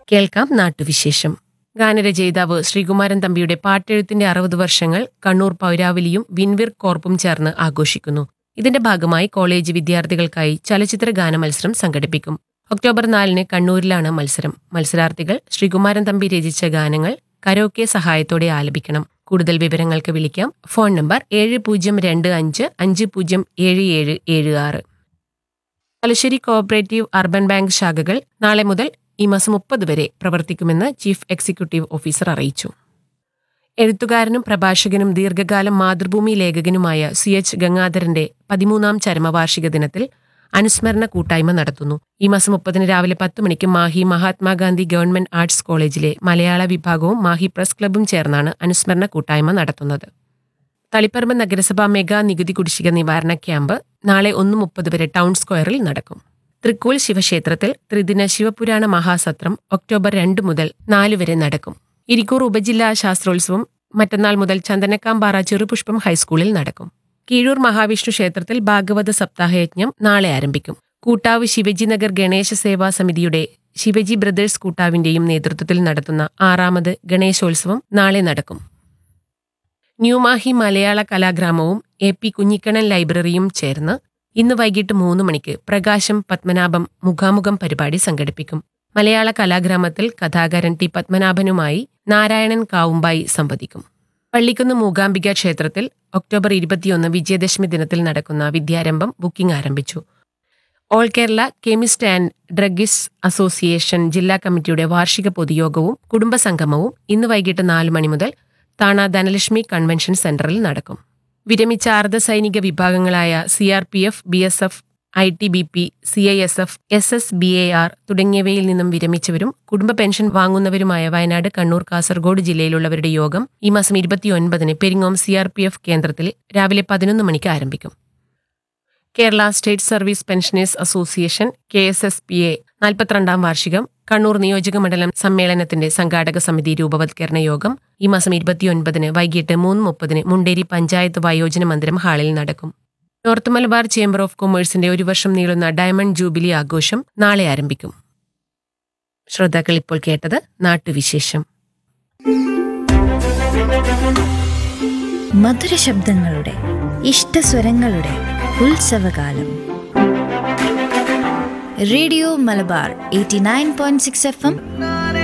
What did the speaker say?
കേൾക്കാം നാട്ടുവിശേഷം ഗാനരചയിതാവ് ശ്രീകുമാരൻ തമ്പിയുടെ പാട്ടെഴുത്തിന്റെ അറുപത് വർഷങ്ങൾ കണ്ണൂർ പൗരാവലിയും വിൻവിർ കോർപ്പും ചേർന്ന് ആഘോഷിക്കുന്നു ഇതിന്റെ ഭാഗമായി കോളേജ് വിദ്യാർത്ഥികൾക്കായി ചലച്ചിത്ര ഗാന മത്സരം സംഘടിപ്പിക്കും ഒക്ടോബർ നാലിന് കണ്ണൂരിലാണ് മത്സരം മത്സരാർത്ഥികൾ ശ്രീകുമാരൻ തമ്പി രചിച്ച ഗാനങ്ങൾ കരോക്കെ സഹായത്തോടെ ആലപിക്കണം കൂടുതൽ വിവരങ്ങൾക്ക് വിളിക്കാം ഫോൺ നമ്പർ ഏഴ് പൂജ്യം രണ്ട് അഞ്ച് അഞ്ച് പൂജ്യം ഏഴ് ഏഴ് ഏഴ് ആറ് തലശ്ശേരി കോഓപ്പറേറ്റീവ് അർബൻ ബാങ്ക് ശാഖകൾ നാളെ മുതൽ ഈ മാസം മുപ്പത് വരെ പ്രവർത്തിക്കുമെന്ന് ചീഫ് എക്സിക്യൂട്ടീവ് ഓഫീസർ അറിയിച്ചു എഴുത്തുകാരനും പ്രഭാഷകനും ദീർഘകാലം മാതൃഭൂമി ലേഖകനുമായ സി എച്ച് ഗംഗാധരന്റെ പതിമൂന്നാം ചരമവാർഷിക ദിനത്തിൽ അനുസ്മരണ കൂട്ടായ്മ നടത്തുന്നു ഈ മാസം മുപ്പതിന് രാവിലെ പത്ത് മണിക്ക് മാഹി മഹാത്മാഗാന്ധി ഗവൺമെന്റ് ആർട്സ് കോളേജിലെ മലയാള വിഭാഗവും മാഹി പ്രസ് ക്ലബും ചേർന്നാണ് അനുസ്മരണ കൂട്ടായ്മ നടത്തുന്നത് തളിപ്പറമ്പ് നഗരസഭ മെഗാ നികുതി കുടിശ്ശിക നിവാരണ ക്യാമ്പ് നാളെ ഒന്ന് മുപ്പത് വരെ ടൗൺ സ്ക്വയറിൽ നടക്കും തൃക്കൂൽ ശിവക്ഷേത്രത്തിൽ ത്രിദിന ശിവപുരാണ മഹാസത്രം ഒക്ടോബർ രണ്ട് മുതൽ നാല് വരെ നടക്കും ഇരിക്കൂർ ഉപജില്ലാ ശാസ്ത്രോത്സവം മറ്റന്നാൾ മുതൽ ചന്ദനക്കാമ്പാറ ചെറുപുഷ്പം ഹൈസ്കൂളിൽ നടക്കും കീഴൂർ മഹാവിഷ്ണു ക്ഷേത്രത്തിൽ ഭാഗവത സപ്താഹയജ്ഞം നാളെ ആരംഭിക്കും കൂട്ടാവ് ശിവജി നഗർ ഗണേശ സേവാ സമിതിയുടെ ശിവജി ബ്രദേഴ്സ് കൂട്ടാവിന്റെയും നേതൃത്വത്തിൽ നടത്തുന്ന ആറാമത് ഗണേശോത്സവം നാളെ നടക്കും ന്യൂമാഹി മലയാള കലാഗ്രാമവും എ പി കുഞ്ഞിക്കണ്ണൻ ലൈബ്രറിയും ചേർന്ന് ഇന്ന് വൈകിട്ട് മൂന്ന് മണിക്ക് പ്രകാശം പത്മനാഭം മുഖാമുഖം പരിപാടി സംഘടിപ്പിക്കും മലയാള കലാഗ്രാമത്തിൽ കഥാകാരൻ ടി പത്മനാഭനുമായി നാരായണൻ കാവുമ്പായി സംവദിക്കും പള്ളിക്കുന്ന് മൂകാംബിക ക്ഷേത്രത്തിൽ ഒക്ടോബർ ഇരുപത്തിയൊന്ന് വിജയദശമി ദിനത്തിൽ നടക്കുന്ന വിദ്യാരംഭം ബുക്കിംഗ് ആരംഭിച്ചു all Kerala chemist and druggist association ജില്ലാ കമ്മിറ്റിയുടെ വാർഷിക പൊതുയോഗവും കുടുംബസംഗമവും ഇന്ന് വൈകിട്ട് നാല് മണി മുതൽ താണ ധനലക്ഷ്മി കൺവെൻഷൻ സെന്ററിൽ നടക്കും വിരമിച്ച അർദ്ധസൈനിക വിഭാഗങ്ങളായ C R P F B S F I T B P C I S F S S B A R തുടങ്ങിയവയിൽ നിന്നും വിരമിച്ചവരും കുടുംബ പെൻഷൻ വാങ്ങുന്നവരുമായ വയനാട് കണ്ണൂർ കാസർഗോഡ് ജില്ലയിലുള്ളവരുടെ യോഗം ഈ മാസം ഇരുപത്തിയൊൻപതിന് Peringome C R P F കേന്ദ്രത്തിൽ രാവിലെ പതിനൊന്ന് മണിക്ക് ആരംഭിക്കും Kerala state service pensioners association K S S P A നാൽപ്പത്തിരണ്ടാം വാർഷികം കണ്ണൂർ നിയോജക മണ്ഡലം സമ്മേളനത്തിന്റെ സംഘാടക സമിതി രൂപവത്കരണ യോഗം ഈ മാസം ഇരുപത്തിയൊൻപതിന് വൈകിട്ട് മൂന്ന് മുപ്പതിന് മുണ്ടേരി പഞ്ചായത്ത് വയോജന മന്ദിരം ഹാളിൽ നടക്കും നോർത്ത് മലബാർ ചേംബർ ഓഫ് കൊമേഴ്സിന്റെ ഒരു വർഷം നീളുന്ന ഡയമണ്ട് ജൂബിലി ആഘോഷം നാളെ ആരംഭിക്കും ശ്രോതാക്കൾ ഇപ്പോൾ കേട്ടത് നാട്ടുവിശേഷം മധുര ശബ്ദങ്ങളുടെ ഇഷ്ടസ്വരങ്ങളുടെ ഉത്സവകാലം radio Malabar eighty nine point six F M